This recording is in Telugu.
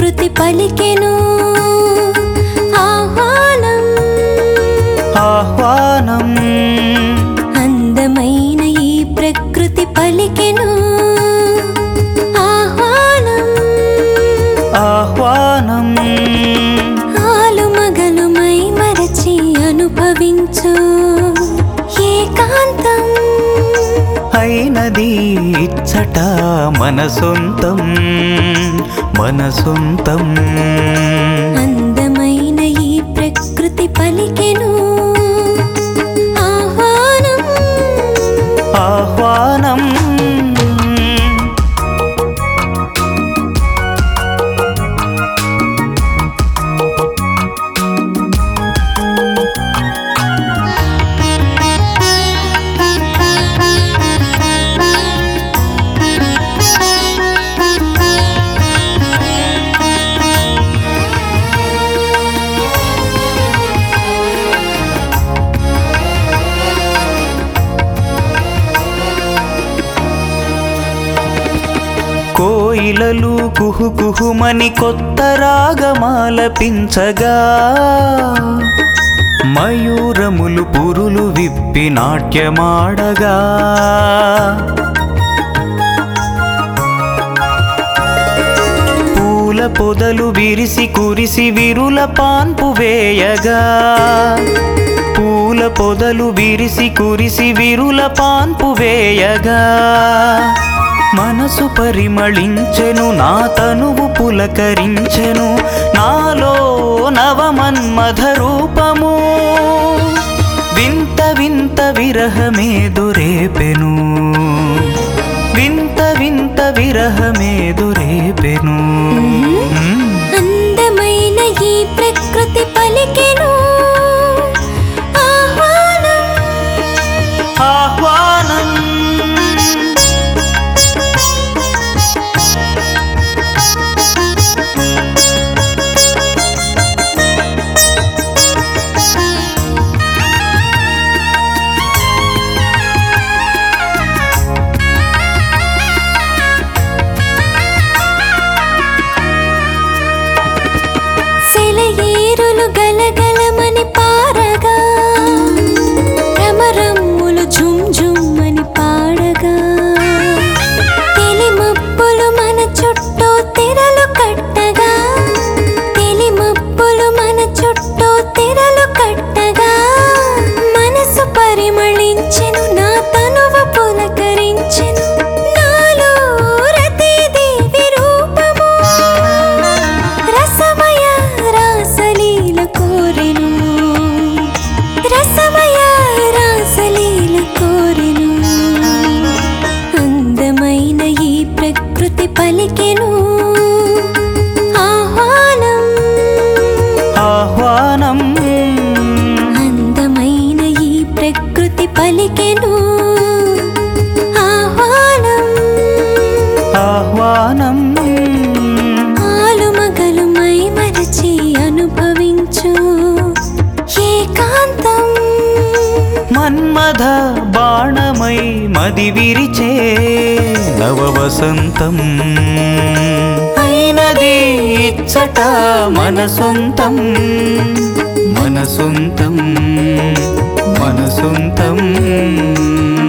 ప్రకృతి పలికెను ఆహ్వానం ఆహ్వానం అందమైన ఈ ప్రకృతి పలికెను ఆహ్వానం ఆహ్వానం ఆలుమగలుమై మరచి అనుభవించు ఏకాంతం అయినది ఇచ్చట మన సొంతం మన సొంతం అందమైన ఈ ప్రకృతి పలికెను ఆహ్వానం ఆహ్వానం కోయిలలు కుహు కుహుమని కొత్త రాగమాలపించగా మయూరములు పురులు విప్పి నాట్యమాడగా పూల పొదలు విరిసి కురిసి విరుల పాన్పు వేయగా పూల పొదలు విరిసి కురిసి విరుల పాన్పు వేయగా మనసు పరిమళించెను నా తనువు పులకరించెను నాలో నవమన్మథ రూపము వింత వింత విరహమేదురేపెను వింత వింత విరహమేదురేపెను మ్మ్. అందమైన ఈ ప్రకృతి పలికెను ఆహ్వానం ఆహ్వానం సెలయేరులు గలగలమని పారగా భ్రమరమ్ములు ఝుమ్ ఝుమ్మని పాడగా తెలిమప్పులు మన చుట్టూ తెరలు కట్టగా తెలిమప్పులు మన చుట్టూ తెరలు కట్టగా మనసు పరిమళించెను నా తనువు పులకరించెను నాలో రతీదేవి రూపము రసమయ రాసలీల కోరెను రసమయ రాసలీల కోరెను అందమైన ఈ ప్రకృతి పలికెను ఆహ్వానం ఆహ్వానం అందమైన ఈ ప్రకృతి పలికెను ఆహ్వానం ఆహ్వానం ఆలుమగలుమై మరచి అనుభవించు ఏకాంతం మన్మథ బాణమై మది విరిచే నవ వసంతం అయినది ఇచ్చట మన సొంతం మన సొంతం మన సొంతం